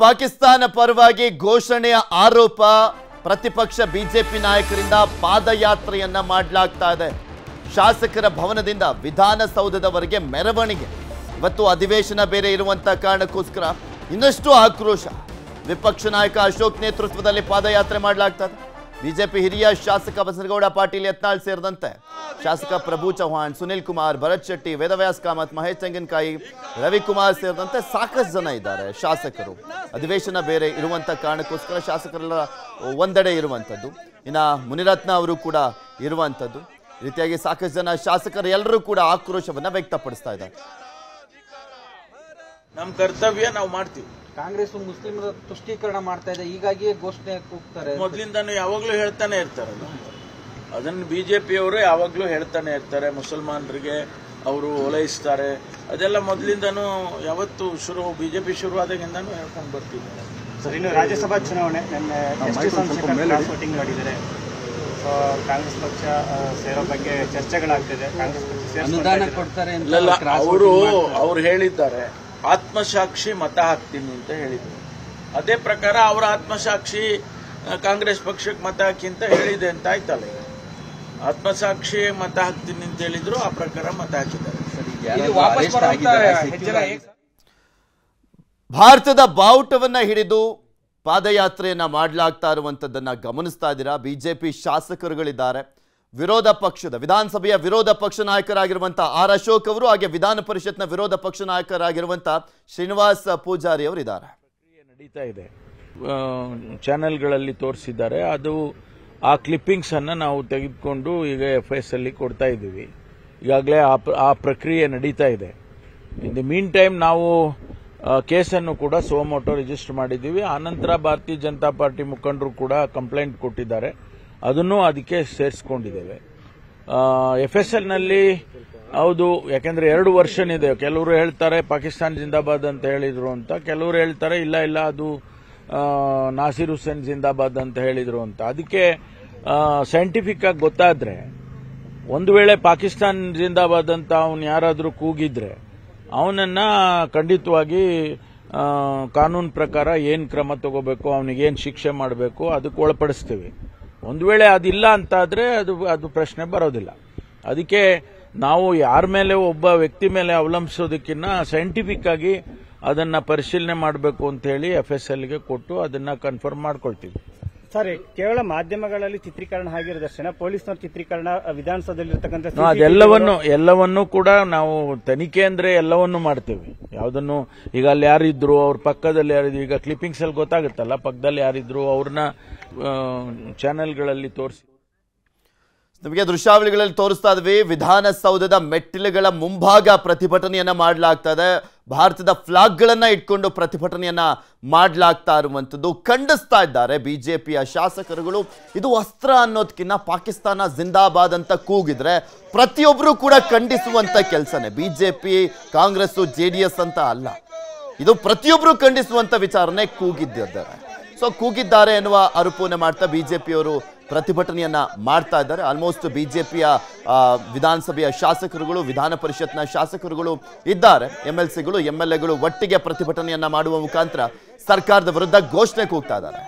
ಪಾಕಿಸ್ತಾನ ಪರವಾಗಿ ಘೋಷಣೆಯ ಆರೋಪ ಪ್ರತಿಪಕ್ಷ ಬಿಜೆಪಿ ನಾಯಕರಿಂದ ಪಾದಯಾತ್ರೆಯನ್ನ ಮಾಡಲಾಗ್ತಾ ಇದೆ ಶಾಸಕರ ಭವನದಿಂದ ವಿಧಾನಸೌಧದವರೆಗೆ ಮೆರವಣಿಗೆ ಇವತ್ತು ಅಧಿವೇಶನ ಬೇರೆ ಇರುವಂತ ಕಾರಣಕ್ಕೋಸ್ಕರ ಇನ್ನಷ್ಟು ಆಕ್ರೋಶ ವಿಪಕ್ಷ ನಾಯಕ ಅಶೋಕ್ ನೇತೃತ್ವದಲ್ಲಿ ಪಾದಯಾತ್ರೆ ಮಾಡಲಾಗ್ತದೆ ಬಿಜೆಪಿ ಹಿರಿಯ ಶಾಸಕ ಬಸನಗೌಡ ಪಾಟೀಲ್ ಯತ್ನಾಳ್ ಸೇರಿದಂತೆ ಶಾಸಕ ಪ್ರಭು ಚೌಹಾಣ್ ಸುನಿಲ್ ಕುಮಾರ್ ಭರತ್ ಶೆಟ್ಟಿ ವೇದವ್ಯಾಸ್ ಕಾಮತ್ ಮಹೇಶ್ ತೆಂಗಿನಕಾಯಿ ರವಿಕುಮಾರ್ ಸೇರಿದಂತೆ ಸಾಕಷ್ಟು ಜನ ಇದ್ದಾರೆ ಶಾಸಕರು ಅಧಿವೇಶನ ಬೇರೆ ಇರುವಂತ ಕಾರಣಕ್ಕೋಸ್ಕರ ಶಾಸಕರೆಲ್ಲ ಒಂದೆಡೆ ಇರುವಂಥದ್ದು ಇನ್ನ ಮುನಿರತ್ನ ಅವರು ಕೂಡ ಇರುವಂಥದ್ದು ಈ ರೀತಿಯಾಗಿ ಸಾಕಷ್ಟು ಜನ ಶಾಸಕರು ಎಲ್ಲರೂ ಕೂಡ ಆಕ್ರೋಶವನ್ನ ವ್ಯಕ್ತಪಡಿಸ್ತಾ ಇದ್ದಾರೆ ನಮ್ಮ ಕರ್ತವ್ಯ ನಾವು ಮಾಡ್ತೀವಿ ಕಾಂಗ್ರೆಸ್ ಮುಸ್ಲಿಮರ ತುಷ್ಟೀಕರಣ ಮಾಡ್ತಾ ಇದೆ ಹೀಗಾಗಿಯೇ ಘೋಷಣೆ ಕೂಗ್ತಾರೆ ಮೊದಲಿಂದಾನು ಯಾವಾಗಲೂ ಹೇಳ್ತಾನೆ ಇರ್ತಾರಲ್ಲ ಅದನ್ನು ಬಿಜೆಪಿಯವರು ಯಾವಾಗಲೂ ಹೇಳ್ತಾನೆ ಇರ್ತಾರೆ ಮುಸಲ್ಮಾನರಿಗೆ ಅವರು ಓಲೈಸ್ತಾರೆ ಅದೆಲ್ಲ ಮೊದಲಿಂದನೂ ಯಾವತ್ತು ಶುರು ಬಿಜೆಪಿ ಶುರುವಾದಾಗಿಂದನೂ ಹೇಳ್ಕೊಂಡು ಬರ್ತಿದ್ದಾರೆ ಸರ್ ಇನ್ನು ರಾಜ್ಯಸಭಾ ಚುನಾವಣೆ ನಿನ್ನೆ S T Somashekhar cross voting ಮಾಡಿದ್ದಾರೆ ಸೊ ಕಾಂಗ್ರೆಸ್ ಪಕ್ಷ ಆ, ಸೇರೋ ಬಗ್ಗೆ ಚರ್ಚೆಗಳಾಗ್ತಿದೆ ಕಾಂಗ್ರೆಸ್ ಪಕ್ಷ ಸೇರ್ಸ್ಕೊಳ್ತಾ ಅನುದಾನ ಇದ್ದಾರೆ. ಕೊಡ್ತಾರೆ ಅಂತ ಇಲ್ಲ ಕ್ರಾಸ್ ಅವರು ವೋಟಿಂಗ್ ಮಾಡ್ತಾರೆ. ಅವ್ರು ಹೇಳಿದ್ದಾರೆ ಆತ್ಮಸಾಕ್ಷಿ ಮತ ಹಾಕ್ತೀನಿ ಅಂತ ಹೇಳಿದ್ರು ಅದೇ ಪ್ರಕಾರ ಅವರ ಆತ್ಮಸಾಕ್ಷಿ ಆ, ಕಾಂಗ್ರೆಸ್ ಪಕ್ಷಕ್ಕೆ ಮತ ಹಾಕಿ ಅಂತ ಹೇಳಿದೆ ಅಂತ ಆಯ್ತಲ್ಲ ಈಗ. ಆತ್ಮಸಾಕ್ಷಿ ಮತ ಹಾಕ್ತೀನಿ ಅಂತ ಹೇಳಿದ್ರು ಆ ಪ್ರಕಾರ ಮತ ಹಾಕಿದ್ದಾರೆ ಇದು ವಾಪಸ್ ಬರುವಂತ ಹೆಜ್ಜೆನ ಹೇಗೆ- ಭಾರತದ ಬಾವುಟವನ್ನ ಹಿಡಿದು ಪಾದಯಾತ್ರೆಯನ್ನ ಮಾಡಲಾಗ್ತಾ ಇರುವಂತದ್ದನ್ನ ಗಮನಿಸ್ತಾ ಇದ್ದೀರಾ ಬಿಜೆಪಿ ಶಾಸಕರುಗಳಿದ್ದಾರೆ ವಿರೋಧ ಪಕ್ಷದ ವಿಧಾನಸಭೆಯ ವಿರೋಧ ಪಕ್ಷ ನಾಯಕರಾಗಿರುವಂತ ಆರ್ ಅಶೋಕ್ ಅವರು ಹಾಗೆ ವಿಧಾನ ಪರಿಷತ್ನ ವಿರೋಧ ಪಕ್ಷ ನಾಯಕರಾಗಿರುವಂತ ಶ್ರೀನಿವಾಸ್ ಪೂಜಾರಿ ಅವರು ಇದ್ದಾರೆ ಪ್ರಕ್ರಿಯೆ ನಡೀತಾ ಇದೆ ಆ, ಚಾನೆಲ್ಗಳಲ್ಲಿ ತೋರಿಸಿದ್ದಾರೆ ಅದು ಆ ಕ್ಲಿಪ್ಪಿಂಗ್ಸ್ ಅನ್ನ ನಾವು ತೆಗೆದುಕೊಂಡು ಈಗ ಎಫ್ ಎಸ್ ಅಲ್ಲಿ ಕೊಡ್ತಾ ಇದ್ದೀವಿ ಈಗಾಗಲೇ ಆ ಪ್ರ- ಆ ಪ್ರಕ್ರಿಯೆ ನಡೀತಾ ಇದೆ ಇನ್ ದಿ ಮೀನ್ ಟೈಮ್ ನಾವು ಆ, ಕೇಸನ್ನು ಕೂಡ ಸೋಮೋಟೋ ರಿಜಿಸ್ಟರ್ ಮಾಡಿದ್ದೀವಿ ಆನಂತರ ಭಾರತೀಯ ಜನತಾ ಪಾರ್ಟಿ ಮುಖಂಡರು ಕೂಡ ಕಂಪ್ಲೇಂಟ್ ಕೊಟ್ಟಿದ್ದಾರೆ ಅದನ್ನು ಅದಕ್ಕೆ ಸೇರಿಸ್ಕೊಂಡಿದ್ದೇವೆ ಎಫ್ ಎಸ್ ಎಲ್ನಲ್ಲಿ ಹೌದು ಯಾಕೆಂದ್ರೆ ಎರಡು ವರ್ಷನ್ ಇದೆ ಕೆಲವರು ಹೇಳ್ತಾರೆ ಪಾಕಿಸ್ತಾನ್ ಜಿಂದಾಬಾದ್ ಅಂತ ಹೇಳಿದ್ರು ಅಂತ ಕೆಲವರು ಹೇಳ್ತಾರೆ ಇಲ್ಲ ಇಲ್ಲ ಅದು ಆ, ನಾಸಿರ್ ಹುಸೇನ್ ಜಿಂದಾಬಾದ್ ಅಂತ ಹೇಳಿದ್ರು ಅಂತ ಅದಕ್ಕೆ ಸೈಂಟಿಫಿಕ್ ಆಗಿ ಗೊತ್ತಾದ್ರೆ ಒಂದು ವೇಳೆ ಪಾಕಿಸ್ತಾನ್ ಜಿಂದಾಬಾದ್ ಅಂತ ಅವನು ಯಾರಾದರೂ ಕೂಗಿದ್ರೆ ಅವನನ್ನ ಖಂಡಿತವಾಗಿ ಆ, ಕಾನೂನು ಪ್ರಕಾರ ಏನು ಕ್ರಮ ತಗೋಬೇಕು ಅವನಿಗೆ ಏನು ಶಿಕ್ಷೆ ಮಾಡಬೇಕು ಅದಕ್ಕೆ ಒಳಪಡಿಸ್ತೀವಿ ಒಂದು ವೇಳೆ ಅದಿಲ್ಲ ಅಂತಾದ್ರೆ ಅದು ಅದು ಪ್ರಶ್ನೆ ಬರೋದಿಲ್ಲ ಅದಕ್ಕೆ ನಾವು ಯಾರ ಮೇಲೆ ಒಬ್ಬ ವ್ಯಕ್ತಿ ಮೇಲೆ ಅವಲಂಬಿಸೋದಕ್ಕಿಂತ ಸೈಂಟಿಫಿಕ್ ಆಗಿ ಅದನ್ನ ಪರಿಶೀಲನೆ ಮಾಡಬೇಕು ಅಂತ ಹೇಳಿ ಎಫ್ ಎಸ್ ಎಲ್ಗೆ ಕೊಟ್ಟು ಅದನ್ನ ಕನ್ಫರ್ಮ್ ಮಾಡ್ಕೊಳ್ತೀವಿ ಸರ್ ಕೇವಲ ಮಾಧ್ಯಮಗಳಲ್ಲಿ ಚಿತ್ರೀಕರಣ ಆಗಿರೋ ದರ್ಶನ ಪೊಲೀಸ್ನವ್ರ ಚಿತ್ರೀಕರಣ ವಿಧಾನಸೌಧದಲ್ಲಿ ಇರ್ತಕ್ಕಂಥ ನಾವು ಅದೆಲ್ಲವನ್ನು ಎಲ್ಲವನ್ನೂ ಕೂಡ ನಾವು ತನಿಖೆ ಅಂದ್ರೆ ಎಲ್ಲವನ್ನೂ ಮಾಡ್ತೇವೆ ಯಾವುದನ್ನು ಈಗ ಅಲ್ಲಿ ಯಾರಿದ್ರು ಅವ್ರ ಪಕ್ಕದಲ್ಲಿ ಯಾರಿದ್ರು ಈಗ ಕ್ಲಿಪ್ಪಿಂಗ್ಸ್ ಅಲ್ಲಿ ಗೊತ್ತಾಗುತ್ತಲ್ಲ ಪಕ್ಕದಲ್ಲಿ ಯಾರಿದ್ರು ಅವ್ರನ್ನ ಚಾನೆಲ್ಗಳಲ್ಲಿ ತೋರಿಸಿ ನಿಮಗೆ ದೃಶ್ಯಾವಳಿಗಳಲ್ಲಿ ತೋರಿಸ್ತಾ ಇದ್ವಿ ವಿಧಾನಸೌಧದ ಮೆಟ್ಟಿಲುಗಳ ಮುಂಭಾಗ ಪ್ರತಿಭಟನೆಯನ್ನ ಮಾಡಲಾಗ್ತಾ ಇದೆ ಭಾರತದ ಫ್ಲಾಗ್ಗಳನ್ನ ಇಟ್ಕೊಂಡು ಪ್ರತಿಭಟನೆಯನ್ನ ಮಾಡಲಾಗ್ತಾ ಇರುವಂಥದ್ದು ಖಂಡಿಸ್ತಾ ಇದ್ದಾರೆ ಬಿಜೆಪಿಯ ಶಾಸಕರುಗಳು ಇದು ಅಸ್ತ್ರ ಅನ್ನೋದಕ್ಕಿಂತ ಪಾಕಿಸ್ತಾನ ಜಿಂದಾಬಾದ್ ಅಂತ ಕೂಗಿದ್ರೆ ಪ್ರತಿಯೊಬ್ಬರು ಕೂಡ ಖಂಡಿಸುವಂತ ಕೆಲಸನೇ BJP Congress J D S ಅಂತ ಅಲ್ಲ ಇದು ಪ್ರತಿಯೊಬ್ಬರು ಖಂಡಿಸುವಂತ ವಿಚಾರನೆ ಕೂಗಿದ್ದಾರೆ ಸೊ ಕೂಗಿದ್ದಾರೆ ಎನ್ನುವ ಆರೋಪವನ್ನು ಮಾಡ್ತಾ ಬಿಜೆಪಿಯವರು ಪ್ರತಿಭಟನೆಯನ್ನ ಮಾಡ್ತಾ ಇದ್ದಾರೆ ಆಲ್ಮೋಸ್ಟ್ ಬಿಜೆಪಿಯ ವಿಧಾನಸಭೆಯ ಶಾಸಕರುಗಳು ವಿಧಾನ ಪರಿಷತ್ನ ಶಾಸಕರುಗಳು ಇದ್ದಾರೆ ಎಂ ಎಲ್ ಸಿಗಳು ಎಂ ಎಲ್ ಎಗಳು ಒಟ್ಟಿಗೆ ಪ್ರತಿಭಟನೆಯನ್ನ ಮಾಡುವ ಮುಖಾಂತರ ಸರ್ಕಾರದ ವಿರುದ್ಧ ಘೋಷಣೆ ಕೂಗ್ತಾ ಇದ್ದಾರೆ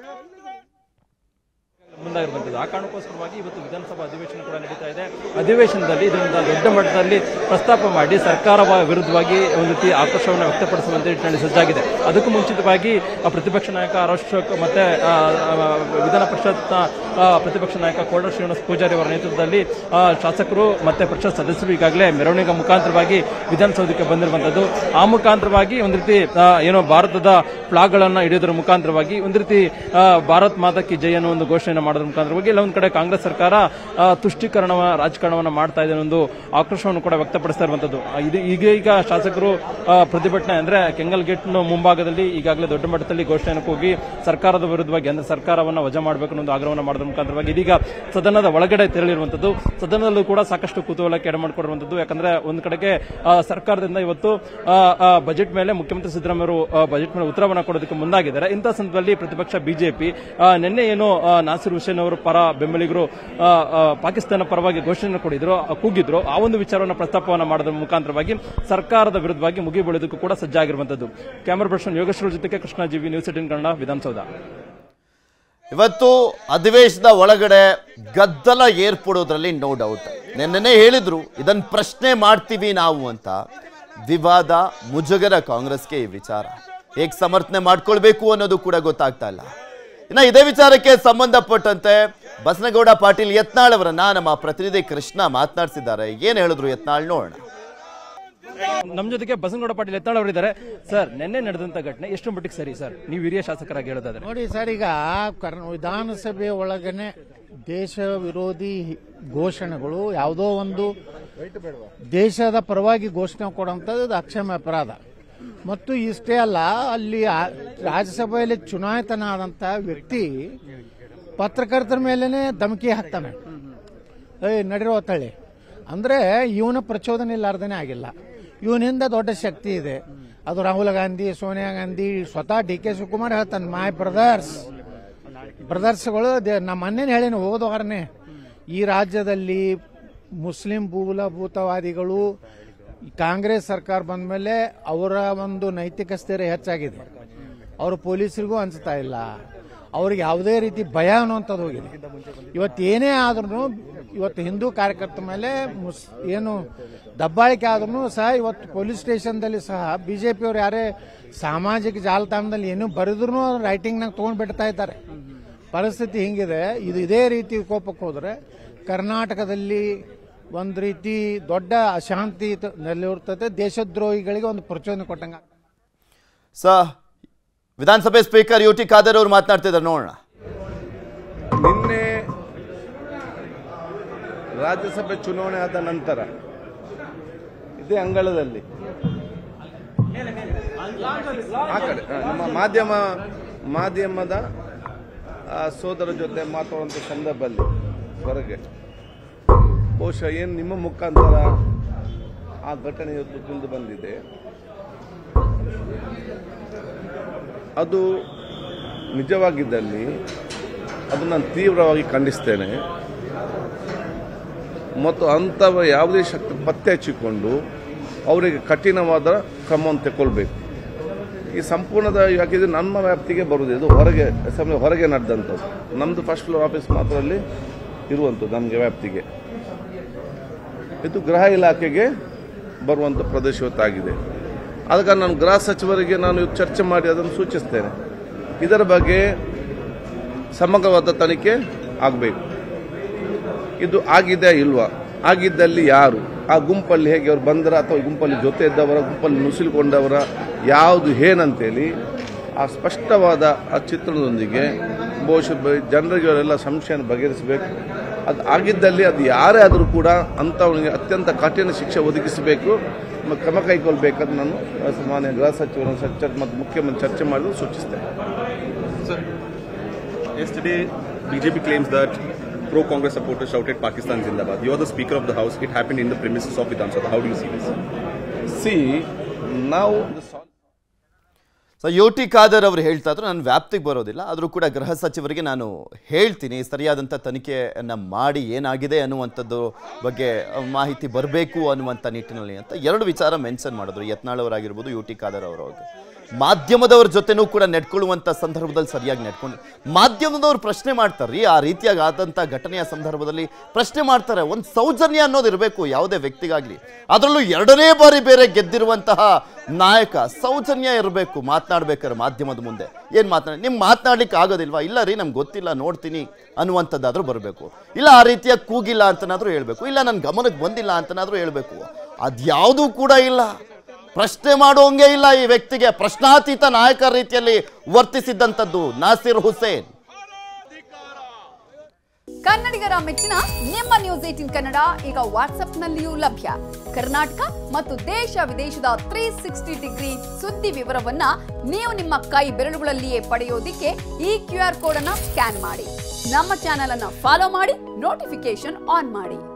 ಮುಂದಾಗಿರುವಂಥದ್ದು ಆ ಕಾರಣಕ್ಕೋಸ್ಕರವಾಗಿ ಇವತ್ತು ವಿಧಾನಸಭಾ ಅಧಿವೇಶನ ಕೂಡ ನಡೀತಾ ಇದೆ ಅಧಿವೇಶನದಲ್ಲಿ ಇದರಿಂದ ದೊಡ್ಡ ಮಟ್ಟದಲ್ಲಿ ಪ್ರಸ್ತಾಪ ಮಾಡಿ ಸರ್ಕಾರ ವಿರುದ್ಧವಾಗಿ ಒಂದು ರೀತಿ ಆಕ್ರೋಶವನ್ನು ವ್ಯಕ್ತಪಡಿಸುವಂತೆ ನಿಟ್ಟಿನಲ್ಲಿ ಸಜ್ಜಾಗಿದೆ ಅದಕ್ಕೂ ಮುಂಚಿತವಾಗಿ ಆ ಪ್ರತಿಪಕ್ಷ ನಾಯಕ ಆರ್ ಅಶೋಕ್ ಮತ್ತೆ ಆ, ಆ, ವಿಧಾನ ಪರಿಷತ್ನ ಆ, ಪ್ರತಿಪಕ್ಷ ನಾಯಕ ಕೋಡ ಶ್ರೀನಿವಾಸ ಪೂಜಾರಿ ಅವರ ನೇತೃತ್ವದಲ್ಲಿ ಆ, ಶಾಸಕರು ಮತ್ತೆ ಪರಿಷತ್ ಸದಸ್ಯರು ಈಗಾಗಲೇ ಮೆರವಣಿಗೆ ಮುಖಾಂತರವಾಗಿ ವಿಧಾನಸೌಧಕ್ಕೆ ಬಂದಿರುವಂಥದ್ದು ಆ ಮುಖಾಂತರವಾಗಿ ಒಂದು ರೀತಿ ಆ, ಏನೋ ಭಾರತದ ಫ್ಲಾಗ್ಗಳನ್ನ ಹಿಡಿಯೋದ್ರ ಮುಖಾಂತರವಾಗಿ ಒಂದು ರೀತಿ ಆ, ಭಾರತ್ ಮಾತಾ ಕಿ ಜೈ ಅನ್ನೋ ಒಂದು ಘೋಷಣೆಯನ್ನು ಮಾಡೋದ್ರ ಮುಖಾಂತರವಾಗಿ ಇಲ್ಲ ಒಂದು ಕಡೆ ಕಾಂಗ್ರೆಸ್ ಸರ್ಕಾರ ಆ, ತುಷ್ಟೀಕರಣ ರಾಜಕಾರಣವನ್ನು ಮಾಡ್ತಾ ಇದೆ ಅನ್ನೋ ಒಂದು ಆಕ್ರೋಶವನ್ನು ಕೂಡ ವ್ಯಕ್ತಪಡಿಸ್ತಾ ಇರುವಂತದ್ದು ಆ, ಇದು ಈಗ ಈಗ ಶಾಸಕರು ಆ, ಪ್ರತಿಭಟನೆ ಅಂದ್ರೆ ಕೆಂಗಲ್ ಗೇಟ್ ಮುಂಭಾಗದಲ್ಲಿ ಈಗಾಗಲೇ ದೊಡ್ಡ ಮಟ್ಟದಲ್ಲಿ ಘೋಷಣೆಯನ್ನು ಕೂಗಿ ಸರ್ಕಾರದ ವಿರುದ್ಧವಾಗಿ ಅಂದ್ರೆ ಸರ್ಕಾರವನ್ನು ವಜಾ ಮಾಡಬೇಕು ಅನ್ನೋ ಒಂದು ಆಗ್ರಹವನ್ನು ಮಾಡೋದ್ರ ಮುಖಾಂತರವಾಗಿ ಇದೀಗ ಸದನದ ಒಳಗಡೆ ತೆರಳಿರುವಂತದ್ದು ಸದನದಲ್ಲೂ ಕೂಡ ಸಾಕಷ್ಟು ಕುತೂಹಲಕ್ಕೆ ಎಡೆ ಮಾಡಿಕೊಂಡಿರುವಂತದ್ದು ಯಾಕಂದ್ರೆ ಒಂದು ಕಡೆಗೆ ಆ, ಸರ್ಕಾರದಿಂದ ಇವತ್ತು ಆ, ಆ, ಬಜೆಟ್ ಮೇಲೆ ಮುಖ್ಯಮಂತ್ರಿ ಸಿದ್ದರಾಮಯ್ಯ ಅವರು ಆ, ಬಜೆಟ್ ಮೇಲೆ ಉತ್ತರವನ್ನು ಕೊಡೋದಕ್ಕೆ ಮುಂದಾಗಿದ್ದಾರೆ ಇಂಥ ಸಂದರ್ಭದಲ್ಲಿ ಪ್ರತಿಪಕ್ಷ ಬಿಜೆಪಿ ನಿನ್ನೆ ಏನು ಆ, ನಾಸಿರ್ ಹುಸೇನ್ ಹುಸೇನ್ ಅವರ ಪರ ಬೆಂಬಲಿಗರು ಆ, ಆ, ಪಾಕಿಸ್ತಾನ ಪರವಾಗಿ ಘೋಷಣೆ ಕೊಡಿದ್ರು ಆ, ಕೂಗಿದ್ರು ಆ ಒಂದು ವಿಚಾರವನ್ನು ಪ್ರಸ್ತಾಪವನ್ನು ಮಾಡೋದ್ರ ಮುಖಾಂತರವಾಗಿ ಸರ್ಕಾರದ ವಿರುದ್ಧವಾಗಿ ಮುಗಿಬೀಳೋದಕ್ಕೂ ಕೂಡ ಸಜ್ಜಾಗಿರುವಂತದ್ದು ಕ್ಯಾಮರಾ ಪರ್ಸನ್ ಯೋಗೇಶ್ವರ ಜೊತೆಗೆ ಕೃಷ್ಣ ಜಿವಿ ನ್ಯೂಸ್ ಏಟಿನ್ ಕನ್ನಡ ವಿಧಾನಸೌಧ ಇವತ್ತು ಅಧಿವೇಶನದ ಒಳಗಡೆ ಗದ್ದಲ ಏರ್ಪಡೋದ್ರಲ್ಲಿ ನೋ ಡೌಟ್ ನಿನ್ನೆನೆ ಹೇಳಿದ್ರು ಇದನ್ನ ಪ್ರಶ್ನೆ ಮಾಡ್ತೀವಿ ನಾವು ಅಂತ ವಿವಾದ ಮುಜುಗರ ಕಾಂಗ್ರೆಸ್ಗೆ ಈ ವಿಚಾರ ಹೇಗೆ ಸಮರ್ಥನೆ ಮಾಡ್ಕೊಳ್ಬೇಕು ಅನ್ನೋದು ಕೂಡ ಗೊತ್ತಾಗ್ತಾ ಇಲ್ಲ ಇನ್ನ ಇದೇ ವಿಚಾರಕ್ಕೆ ಸಂಬಂಧಪಟ್ಟಂತೆ ಬಸನಗೌಡ ಪಾಟೀಲ್ ಯತ್ನಾಳ್ ಅವರನ್ನ ನಮ್ಮ ಪ್ರತಿನಿಧಿ ಕೃಷ್ಣ ಮಾತನಾಡಿಸಿದ್ದಾರೆ ಏನ್ ಹೇಳಿದ್ರು ಯತ್ನಾಳ್ ನೋಡೋಣ ನಮ್ಮ ಜೊತೆಗೆ ಬಸನಗೌಡ ಪಾಟೀಲ್ ಎತ್ತಾಳ್ ಅವರಿದ್ದಾರೆ ಸರ್ ನಿನ್ನೆ ನಡೆದಂತ ಘಟನೆ ಎಷ್ಟು ಮಟ್ಟಿಗೆ ಸರಿ ಸರ್ ನೀವು ಹಿರಿಯ ಶಾಸಕರಾಗಿ ಹೇಳೋದಾದ್ರೆ ನೋಡಿ ಸರ್ ಈಗ ಕರ್ನ ವಿಧಾನಸಭೆ ಒಳಗನೆ ದೇಶ ವಿರೋಧಿ ಘೋಷಣೆಗಳು ಯಾವುದೋ ಒಂದು ದೇಶದ ಪರವಾಗಿ ಘೋಷಣೆ ಕೊಡುವಂಥದ್ದು ಇದು ಅಕ್ಷಮ್ಯ ಅಪರಾಧ ಮತ್ತು ಇಷ್ಟೇ ಅಲ್ಲ ಅಲ್ಲಿ ಆ- ರಾಜ್ಯಸಭೆಯಲ್ಲಿ ಚುನಾಯಿತನಾದಂಥ ವ್ಯಕ್ತಿ ಪತ್ರಕರ್ತರ ಮೇಲೇನೆ ಧಮಕಿ ಹಾಕ್ತಾನೆ ಏಯ್ ನಡಿರೋ ತಳಿ ಅಂದ್ರೆ ಇವನ ಪ್ರಚೋದನೆ ಇಲ್ಲಾರ್ದೇನೆ ಆಗಿಲ್ಲ ಇವನಿಂದ ದೊಡ್ಡ ಶಕ್ತಿ ಇದೆ ಅದು ರಾಹುಲ್ ಗಾಂಧಿ ಸೋನಿಯಾ ಗಾಂಧಿ ಸ್ವತಃ ಡಿ ಕೆ ಶಿವಕುಮಾರ್ ಹೇಳ್ತಾನೆ ಮೈ ಬ್ರದರ್ಸ್ ಬ್ರದರ್ಸ್ಗಳು ನಮ್ಮ ಮೊನ್ನೆ ಹೇಳಿನ ಹೋದ ವಾರನೇ ಈ ರಾಜ್ಯದಲ್ಲಿ ಮುಸ್ಲಿಂ ಮೂಲಭೂತವಾದಿಗಳು ಕಾಂಗ್ರೆಸ್ ಸರ್ಕಾರ ಬಂದ ಮೇಲೆ ಅವರ ಒಂದು ನೈತಿಕ ಸ್ಥೈರ್ಯ ಹೆಚ್ಚಾಗಿದೆ ಅವರು ಪೊಲೀಸರಿಗೂ ಅನ್ಸ್ತಾ ಇಲ್ಲ ಅವ್ರಿಗೆ ಯಾವುದೇ ರೀತಿ ಭಯ ಅನ್ನುವಂಥದ್ದು ಹೋಗಿದೆ ಇವತ್ತು ಏನೇ ಆದ್ರೂ ಇವತ್ತು ಹಿಂದೂ ಕಾರ್ಯಕರ್ತರ ಮೇಲೆ ಮುಸ್ ಏನು ದಬ್ಬಾಳಿಕೆ ಆದ್ರೂ ಸಹ ಇವತ್ತು ಪೊಲೀಸ್ ಸ್ಟೇಷನ್ದಲ್ಲಿ ಸಹ ಬಿಜೆಪಿಯವರು ಯಾರೇ ಸಾಮಾಜಿಕ ಜಾಲತಾಣದಲ್ಲಿ ಏನು ಬರೆದ್ರು ರೈಟಿಂಗ್ನಾಗ ತೊಗೊಂಡು ಬಿಡ್ತಾ ಇದ್ದಾರೆ ಪರಿಸ್ಥಿತಿ ಹಿಂಗಿದೆ ಇದು ಇದೇ ರೀತಿ ಕೋಪಕ್ಕೆ ಹೋದರೆ ಕರ್ನಾಟಕದಲ್ಲಿ ಒಂದು ರೀತಿ ದೊಡ್ಡ ಅಶಾಂತಿ ತ- ನೆಲೆಯೂರ್ತದೆ ದೇಶದ್ರೋಹಿಗಳಿಗೆ ಒಂದು ಪ್ರಚೋದನೆ ಕೊಟ್ಟಂಗ ಸ ವಿಧಾನಸಭೆ ಸ್ಪೀಕರ್ ಯು ಟಿ ಖಾದರ್ ಅವರು ಮಾತನಾಡ್ತಿದ್ದಾರೆ ನೋಡೋಣ ನಿನ್ನೆ ರಾಜ್ಯಸಭೆ ಚುನಾವಣೆ ಆದ ನಂತರ ಇದೇ ಅಂಗಳದಲ್ಲಿ ಆ ಕಡೆ ಆ, ನಮ್ಮ ಮಾಧ್ಯಮ ಮಾಧ್ಯಮದ ಆ, ಸೋದರ ಜೊತೆ ಮಾತಾಡುವಂಥ ಸಂದರ್ಭದಲ್ಲಿ ಹೊರಗೆ ಬಹುಶಃ ಏನು ನಿಮ್ಮ ಮುಖಾಂತರ ಆ ಘಟನೆ ಇವತ್ತು ತಿಳಿದು ಬಂದಿದೆ ಅದು ನಿಜವಾಗಿದ್ದಲ್ಲಿ ಅದು ನಾನು ತೀವ್ರವಾಗಿ ಖಂಡಿಸ್ತೇನೆ ಮತ್ತು ಅಂಥವ ಯಾವುದೇ ಶಕ್ತಿ ಪತ್ತೆ ಹಚ್ಚಿಕೊಂಡು ಅವರಿಗೆ ಕಠಿಣವಾದ ಕ್ರಮವನ್ನು ತಗೊಳ್ಬೇಕು ಈ ಸಂಪೂರ್ಣದ ಯಾಕಿದ್ರೆ ನಮ್ಮ ವ್ಯಾಪ್ತಿಗೆ ಬರುವುದು ಇದು ಹೊರಗೆ ಅಸೆಂಬ್ಲಿ ಹೊರಗೆ ನಡೆದಂಥದ್ದು ನಮ್ಮದು ಫಸ್ಟ್ ಫ್ಲೋರ್ ಆಫೀಸ್ ಮಾತ್ರ ಅಲ್ಲಿ ಇರುವಂಥದ್ದು ನಮಗೆ ವ್ಯಾಪ್ತಿಗೆ ಇದು ಗೃಹ ಇಲಾಖೆಗೆ ಬರುವಂಥ ಪ್ರದೇಶ ಇವತ್ತಾಗಿದೆ ಅದಕ್ಕೆ ನಾನು ಗೃಹ ಸಚಿವರಿಗೆ ನಾನು ಇವತ್ತು ಚರ್ಚೆ ಮಾಡಿ ಅದನ್ನು ಸೂಚಿಸ್ತೇನೆ ಇದರ ಬಗ್ಗೆ ಸಮಗ್ರವಾದ ತನಿಖೆ ಆಗಬೇಕು ಇದು ಆಗಿದೆ ಇಲ್ವಾ ಆಗಿದ್ದಲ್ಲಿ ಯಾರು ಆ ಗುಂಪಲ್ಲಿ ಹೇಗೆ ಅವ್ರು ಬಂದರ ಅಥವಾ ಈ ಗುಂಪಲ್ಲಿ ಜೊತೆ ಇದ್ದವರ ಗುಂಪಲ್ಲಿ ನುಸುಳಿಕೊಂಡವರ ಯಾವುದು ಏನಂತೇಳಿ ಆ ಸ್ಪಷ್ಟವಾದ ಆ ಚಿತ್ರಣದೊಂದಿಗೆ ಬಹುಶಃ ಬ- ಜನರಿಗೆ ಅವರೆಲ್ಲ ಸಂಶಯನ ಬಗೆಹರಿಸಬೇಕು ಅದು ಆಗಿದ್ದಲ್ಲಿ ಅದು ಯಾರೇ ಆದರೂ ಕೂಡ ಅಂಥವನಿಗೆ ಅತ್ಯಂತ ಕಠಿಣ ಶಿಕ್ಷೆ ಒದಗಿಸಬೇಕು ಮ- ಕ್ರಮ ಕೈಗೊಳ್ಳಬೇಕಂತ ನಾನು ಅಹ್, ಮಾನ್ಯ ಗೃಹ ಸಚಿವರನ್ನು ಚರ್ಚೆ ಮತ್ತು ಮುಖ್ಯಮಂತ್ರಿ ಚರ್ಚೆ ಮಾಡಿದ್ರು ಸೂಚಿಸ್ತೇನೆ Yesterday, BJP claims that pro-Congress supporters shouted Pakistan Zindabad. You are the Speaker of the House. It happened in the premises of Vidhan Sabha. How do you see this? ಸಿ ನಾವು ಸೊ ಯು ಟಿ ಖಾದರ್ ಅವರು ಹೇಳ್ತಾ ಇದ್ರು ನನ್ನ ವ್ಯಾಪ್ತಿಗೆ ಬರೋದಿಲ್ಲ ಆದರೂ ಕೂಡ ಗೃಹ ಸಚಿವರಿಗೆ ನಾನು ಹೇಳ್ತೀನಿ ಸರಿಯಾದಂಥ ತನಿಖೆಯನ್ನು ಮಾಡಿ ಏನಾಗಿದೆ ಅನ್ನುವಂಥದ್ದು ಬಗ್ಗೆ ಅಹ್, ಮಾಹಿತಿ ಬರಬೇಕು ಅನ್ನುವಂಥ ನಿಟ್ಟಿನಲ್ಲಿ ಅಂತ ಎರಡು ವಿಚಾರ ಮೆನ್ಷನ್ ಮಾಡಿದ್ರು ಯತ್ನಾಳ್ ಅವರಾಗಿರ್ಬೋದು ಯು ಟಿ ಖಾದರ್ ಅವರು ಮಾಧ್ಯಮದವ್ರ ಜೊತೆನೂ ಕೂಡ ನೆಟ್ಕೊಳ್ಳುವಂಥ ಸಂದರ್ಭದಲ್ಲಿ ಸರಿಯಾಗಿ ನೆಟ್ಕೊಂಡು ಮಾಧ್ಯಮದವ್ರು ಪ್ರಶ್ನೆ ಮಾಡ್ತಾರೆ ಆ ರೀತಿಯಾಗಿ ಆದಂಥ ಘಟನೆಯ ಸಂದರ್ಭದಲ್ಲಿ ಪ್ರಶ್ನೆ ಮಾಡ್ತಾರೆ ಒಂದು ಸೌಜನ್ಯ ಅನ್ನೋದು ಇರಬೇಕು ಯಾವುದೇ ವ್ಯಕ್ತಿಗಾಗಲಿ ಅದರಲ್ಲೂ ಎರಡನೇ ಬಾರಿ ಬೇರೆ ಗೆದ್ದಿರುವಂತಹ ನಾಯಕ ಸೌಜನ್ಯ ಇರಬೇಕು ಮಾತನಾಡ್ಬೇಕಾದ್ರೆ ಮಾಧ್ಯಮದ ಮುಂದೆ ಏನು ಮಾತನಾಡಿ ನಿಮ್ಗೆ ಮಾತನಾಡ್ಲಿಕ್ಕೆ ಆಗೋದಿಲ್ವಾ ಇಲ್ಲ ರೀ ನಮ್ಗೆ ಗೊತ್ತಿಲ್ಲ ನೋಡ್ತೀನಿ ಅನ್ನುವಂಥದ್ದಾದ್ರೂ ಬರಬೇಕು ಇಲ್ಲ ಆ ರೀತಿಯ ಕೂಗಿಲ್ಲ ಅಂತನಾದ್ರೂ ಹೇಳ್ಬೇಕು ಇಲ್ಲ ನನ್ನ ಗಮನಕ್ಕೆ ಬಂದಿಲ್ಲ ಅಂತನಾದ್ರೂ ಹೇಳ್ಬೇಕು ಅದ್ಯಾವುದೂ ಕೂಡ ಇಲ್ಲ ಪ್ರಶ್ನೆ ಮಾಡೋಂಗೆ ಇಲ್ಲ ಈ ವ್ಯಕ್ತಿಗೆ ಪ್ರಶ್ನಾತೀತ ನಾಯಕ ರೀತಿಯಲ್ಲಿ ವರ್ತಿಸಿದ್ದಂಥದ್ದು ನಾಸಿರ್ ಹುಸೇನ್ ಕನ್ನಡಿಗರ ಮೆಚ್ಚಿನ ನಿಮ್ಮ ನ್ಯೂಸ್ ಏಟಿನ್ ಕನ್ನಡ ಈಗ ವಾಟ್ಸ್ಆಪ್ನಲ್ಲಿಯೂ ಲಭ್ಯ ಕರ್ನಾಟಕ ಮತ್ತು ದೇಶ ವಿದೇಶದ ತ್ರೀ ಸಿಕ್ಸ್ಟಿ ಡಿಗ್ರಿ ಸುದ್ದಿ ವಿವರವನ್ನ ನೀವು ನಿಮ್ಮ ಕೈ ಬೆರಳುಗಳಲ್ಲಿಯೇ ಪಡೆಯೋದಿಕ್ಕೆ ಈ ಕ್ಯೂ ಆರ್ ಕೋಡ್ ಅನ್ನ ಸ್ಕ್ಯಾನ್ ಮಾಡಿ ನಮ್ಮ ಚಾನೆಲ್ ಅನ್ನ ಫಾಲೋ ಮಾಡಿ ನೋಟಿಫಿಕೇಶನ್ ಆನ್ ಮಾಡಿ